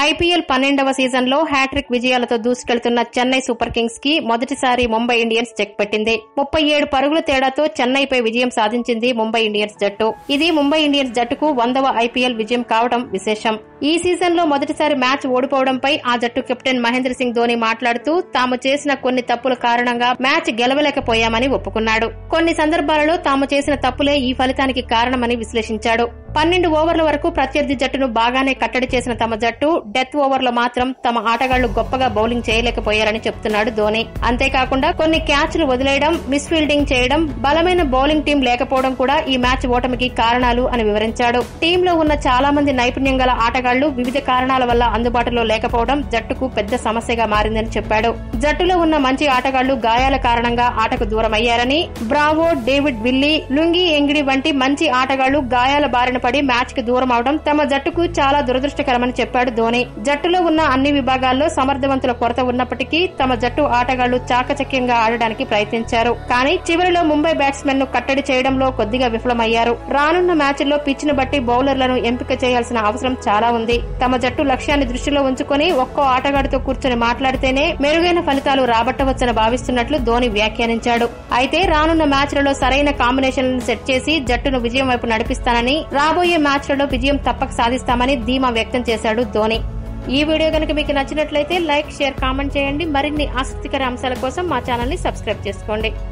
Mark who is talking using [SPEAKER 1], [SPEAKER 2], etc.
[SPEAKER 1] IPL పన్నెండవ season లో hat trick విజయాలతో దూసుకెళ్తున్న చెన్నై సూపర్ కింగ్స్ కి మొదటిసారి ముంబై ఇండియన్స్ చెక్ పెట్టింది ముప్పై ఏడు పరుగుల తేడాతో చెన్నైపై విజయం సాధించింది ముంబై ఇండియన్స్ జట్టు ఇది ముంబై ఇండియన్స్ జట్టుకు వందవ ఐపీఎల్ విజయం కావడం విశేషం ఈ సీజన్ లో మొదటిసారి మ్యాచ్ ఓడిపోవడంపై ఆ జట్టు కెప్టెన్ మహేంద్ర సింగ్ ధోని మాట్లాడుతూ తాము చేసిన కొన్ని తప్పుల కారణంగా మ్యాచ్ గెలవలేకపోయామని ఒప్పుకున్నాడు కొన్ని సందర్భాలలో తాము చేసిన తప్పులే ఈ ఫలితానికి కారణమని విశ్లేషించాడు పన్నెండు ఓవర్ల వరకు ప్రత్యర్థి జట్టును బాగానే కట్టడి చేసిన తమ జట్టు డెత్ ఓవర్లో మాత్రం తమ ఆటగాళ్లు గొప్పగా బౌలింగ్ చేయలేకపోయారని చెప్తున్నాడు ధోని అంతేకాకుండా కొన్ని క్యాచ్లు వదిలేయడం మిస్ ఫీల్డింగ్ చేయడం బలమైన బౌలింగ్ టీం లేకపోవడం కూడా ఈ మ్యాచ్ ఓటమికి కారణాలు అని వివరించాడు టీంలో ఉన్న చాలా మంది నైపుణ్యం గల ఆటగాళ్లు వివిధ కారణాల వల్ల అందుబాటులో లేకపోవడం జట్టుకు పెద్ద సమస్యగా మారిందని చెప్పాడు జట్టులో ఉన్న మంచి ఆటగాళ్లు గాయాల కారణంగా ఆటకు దూరమయ్యారని Bravo David Willey Lungi Ngidi వంటి మంచి ఆటగాళ్లు గాయాల బారిన పడి మ్యాచ్ కి దూరం అవడం తమ జట్టుకు చాలా దురదృష్టకరమని చెప్పాడు ధోని జట్టులో ఉన్న అన్ని విభాగాల్లో సమర్థవంతుల కొరత ఉన్నప్పటికీ తమ జట్టు ఆటగాళ్లు చాకచక్యంగా ఆడడానికి ప్రయత్నించారు కానీ చివరిలో ముంబై బ్యాట్స్మెన్ ను కట్టడి చేయడంలో కొద్దిగా విఫలమయ్యారు రానున్న మ్యాచ్ల్లో పిచ్ను బట్టి బౌలర్లను ఎంపిక చేయాల్సిన అవసరం చాలా ఉంది తమ జట్టు లక్ష్యాన్ని దృష్టిలో ఉంచుకొని ఒక్కో ఆటగాడితో కూర్చొని మాట్లాడితేనే మెరుగైన ఫలితాలు రాబట్టవచ్చని భావిస్తున్నట్లు ధోని వ్యాఖ్యానించాడు అయితే రానున్న మ్యాచ్లలో సరైన కాంబినేషన్లను సెట్ చేసి జట్టును విజయం వైపు నడిపిస్తానని రాబోయే మ్యాచ్లలో విజయం తప్పక సాధిస్తామని ధీమా వ్యక్తం చేశాడు ధోని ఈ వీడియో కనుక మీకు నచ్చినట్లయితే లైక్ షేర్ కామెంట్ చేయండి మరిన్ని ఆసక్తికర అంశాల కోసం మా ఛానల్ ని సబ్స్క్రైబ్ చేసుకోండి